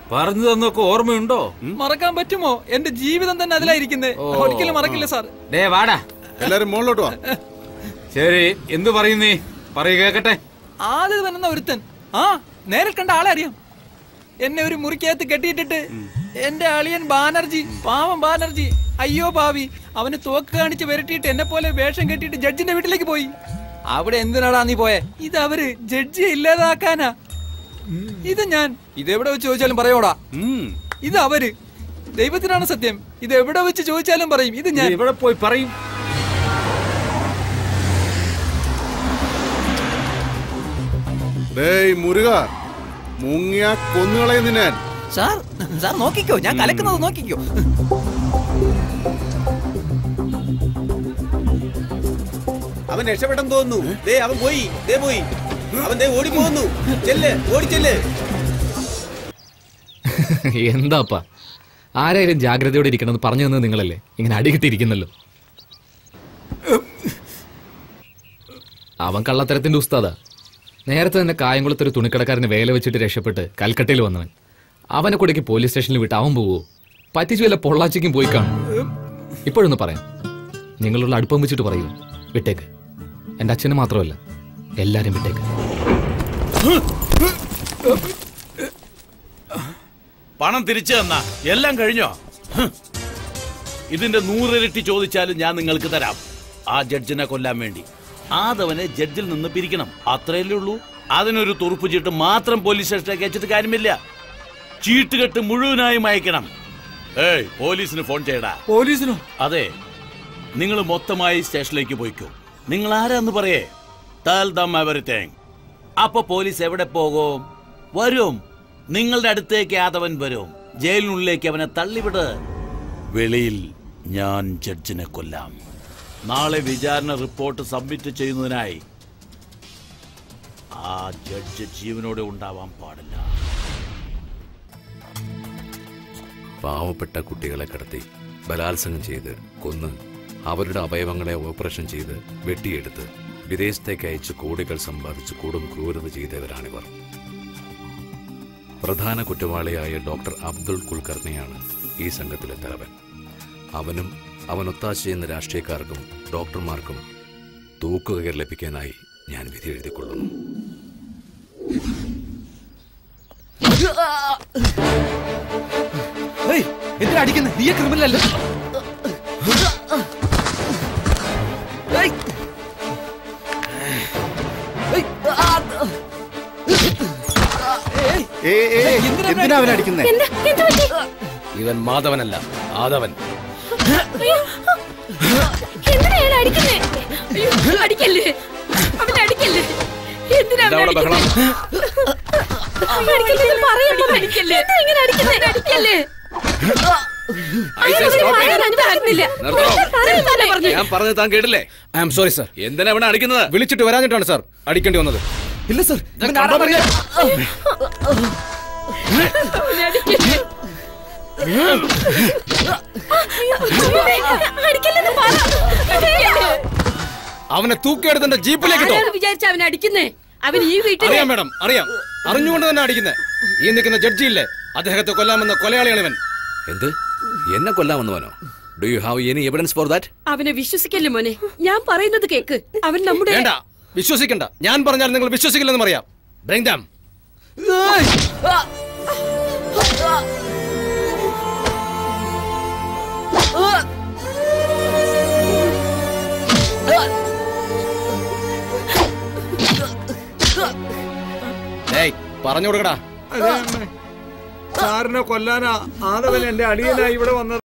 പറഞ്ഞു തന്നൊക്കെ ഓർമ്മയുണ്ടോ മറക്കാൻ പറ്റുമോ എന്റെ ജീവിതം തന്നെ അതിലായിരിക്കുന്നത് ഒരിക്കലും മറക്കില്ല സാർ ഡേ വാടാ എല്ലാരും മുകളിലോട്ട് വാ ശരി എന്ത് പറയുന്നേ പറയൂ കേക്കട്ടെ ആദ്യം വരുന്ന ഒരുത്തൻ ആ നേരിൽ കണ്ട ആളെ അറിയാം എന്നെ ഒരു മുറിക്കകത്ത് കെട്ടിയിട്ടിട്ട് എന്റെ അളിയൻ ബാനർജി പാവം ബാനർജി അയ്യോ പാവി അവന് തോക്ക് കാണിച്ച് വരട്ടിയിട്ട് എന്നെ പോലെ വേഷം കെട്ടിയിട്ട് ജഡ്ജിന്റെ വീട്ടിലേക്ക് പോയി അവിടെ എന്തിനാടാ നീ പോയെ ഇത് അവര് ജഡ്ജിയെ ഇല്ലാതാക്കാനാ ഇത് ഞാൻ ഇതെവിടെ വെച്ച് ചോദിച്ചാലും പറയോടാ ഇത് അവര് ദൈവത്തിനാണ് സത്യം ഇത് എവിടെ വെച്ച് ചോദിച്ചാലും പറയും ഇത് ഞാൻ ഇവിടെ പോയി പറയും ഡേയ് മുരുക മുങ്ങിയ കൊന്നുകളയുന്ന ഞാൻ സാർ സാർ നോക്കിക്കോ ഞാൻ കലക്കുന്നത് നോക്കിക്കോ അവൻ രക്ഷപ്പെട്ടെന്ന് തോന്നുന്നു ദേ അവൻ പോയി ദേ പോയി അവൻ ദേ ഓടി പോകുന്നു ചെല്ല് ഓടിച്ചെല്ല് എന്താപ്പാ ആരായാലും ജാഗ്രതയോടെ ഇരിക്കണമെന്ന് പറഞ്ഞു തന്നത് നിങ്ങളല്ലേ ഇങ്ങനെ അടികിട്ടിരിക്കുന്നല്ലോ അവൻ കള്ളത്തരത്തിന്റെ ഉസ്താദാ നേരത്തെ തന്നെ കായംകുളത്ത് ഒരു തുണിക്കടക്കാരന് വേല വെച്ചിട്ട് രക്ഷപ്പെട്ട് കൽക്കട്ടയിൽ വന്നവൻ അവനെ കൂടേക്ക് പോലീസ് സ്റ്റേഷനിൽ വിട്ട് അവൻ പോവോ പറ്റിച്ചു വല്ല പൊള്ളാച്ചിക്കും പോയി കാണും ഇപ്പോഴൊന്ന് പറയാം നിങ്ങളുള്ള അടുപ്പം വെച്ചിട്ട് പറയൂ വിട്ടേക്ക് എൻ്റെ അച്ഛന് മാത്രമല്ല എല്ലാരും വിട്ടേക്ക് പണം തിരിച്ചു തന്നാ എല്ലാം കഴിഞ്ഞോ ഹ്. ഇതിന്റെ നൂറിരട്ടി ചോദിച്ചാലും ഞാൻ നിങ്ങൾക്ക് തരാം ആ ജഡ്ജിനെ കൊല്ലാൻ വേണ്ടി ആദവനെ ജഡ്ജിൽ നിന്ന് പിരിക്കണം അത്രയല്ലേ ഉള്ളൂ അതിനൊരു തുറുപ്പ് ചീട്ട് മാത്രം പോലീസ് സ്റ്റേഷനിലേക്ക് അയച്ചിട്ട് കാര്യമില്ല ചീട്ടുകെട്ട് മുഴുവനായും അയക്കണം ഏയ് പോലീസിന് ഫോൺ ചെയ്യടാ പോലീസിനോ അതെ നിങ്ങൾ മൊത്തമായി സ്റ്റേഷനിലേക്ക് പോയിക്കോ നിങ്ങൾ ആരാന്ന് പറയേ ടെൽ ദം എവറിത്തിങ് അപ്പൊ പോലീസ് എവിടെ പോകും വരും നിങ്ങളുടെ അടുത്തേക്ക് ആദവൻ വരും ജയിലിനുള്ളിലേക്ക് അവനെ തള്ളിവിട് വെളിയിൽ ഞാൻ ജഡ്ജിനെ കൊല്ലാം നാളെ വിചാരണ റിപ്പോർട്ട് സബ്മിറ്റ് ചെയ്യുന്നതിനായി ആ ജഡ്ജ് ജീവനോടെ ഉണ്ടാവാൻ പാടില്ല പാവപ്പെട്ട കുട്ടികളെ കടത്തി ബലാത്സംഗം ചെയ്ത് കൊന്ന് അവരുടെ അവയവങ്ങളെ ഓപ്പറേഷൻ ചെയ്ത് വെട്ടിയെടുത്ത് വിദേശത്തേക്ക് അയച്ച് കോടികൾ സമ്പാദിച്ച് കൂടും ക്രൂരത ചെയ്തവരാണിവർ പ്രധാന കുറ്റവാളിയായ ഡോക്ടർ അബ്ദുൾ കുൽക്കർണിയാണ് ഈ സംഘത്തിലെ തലവൻ അവനും അവൻ ഒത്താശ ചെയ്യുന്ന രാഷ്ട്രീയക്കാർക്കും ഡോക്ടർമാർക്കും തൂക്കുകയർ ലഭിക്കാനായി ഞാൻ വിധി എഴുതിക്കൊള്ളുന്നു എന്തിനാ അടിക്കുന്നത് നീ ക്രിമിനൽ അല്ലേ ഏയ്. ഏയ്. ആ. ഏയ്. എന്തിനാ അവനെ അടിക്കുന്നേ എന്താ എന്ത് പറ്റി ഇവൻ മാധവനല്ല ആദവൻ എന്തിനാ അയാൾ അടിക്കുന്നേ അയ്യോ, അടിക്കല്ലേ അവനെ അടിക്കല്ലേ എന്തിനാ അവനെ എന്താ അവിടെ ബഹളം? അവനെ അടിക്കല്ലേ പറയുമ്പോ അടിക്കല്ലേ എന്താ ഇങ്ങനെ അടിക്കുന്നേ അടിക്കല്ലേ അയാൾ അവനെ പറയാൻ അനുവദിക്കുന്നില്ല. പറയാൻ തന്നെ പറഞ്ഞു. ഞാൻ പറഞ്ഞത് താൻ കേട്ടില്ലേ ഐ ആം സോറി സർ എന്തിനാ ഇവിടെ അടിക്കുന്നത് വിളിച്ചിട്ട് വരാഞ്ഞിട്ടാണ് സാർ അടിക്കേണ്ടി വന്നത് ഇല്ല സർ കണ്ടാ പറഞ്ഞേ. അവനെ അടിക്കല്ലേ അടിക്കല്ലെന്ന് പറ അടിക്കല്ലേ? അവനെ തൂക്കിയെടുത്ത് ജീപ്പിലേക്ക് ഇട്ടോ ആരാണ് വിചാരിച്ച അവനെ അടിക്കുന്നേ അവൻ ഈ വീട്ടിൽ അറിയാം മാഡം അറിയാം അറിഞ്ഞുകൊണ്ട് തന്നെ അടിക്കുന്നത് ഈ നിൽക്കുന്ന ജഡ്ജി ഇല്ലേ അദ്ദേഹത്തെ കൊല്ലാമെന്ന കൊലയാളിയാണ് ഇവൻ എന്ത് എന്നെ കൊല്ലാമെന്നവനോ do you have any evidence for that അവനെ വിശ്വസിക്കല്ലേ മോനെ ഞാൻ പറയുന്നത് കേക്ക് അവൻ നമ്മുടെ വേണ്ട വിശ്വസിക്കണ്ട ഞാൻ പറഞ്ഞാൽ നിങ്ങൾ വിശ്വസിക്കില്ലെന്നും അറിയാം ബ്രിങ് ദാം ഏയ് പറഞ്ഞു കൊടുക്കടാ സാറിനെ കൊല്ലാനാ ആദവൻ എന്റെ അടിയനായി ഇവിടെ വന്നത്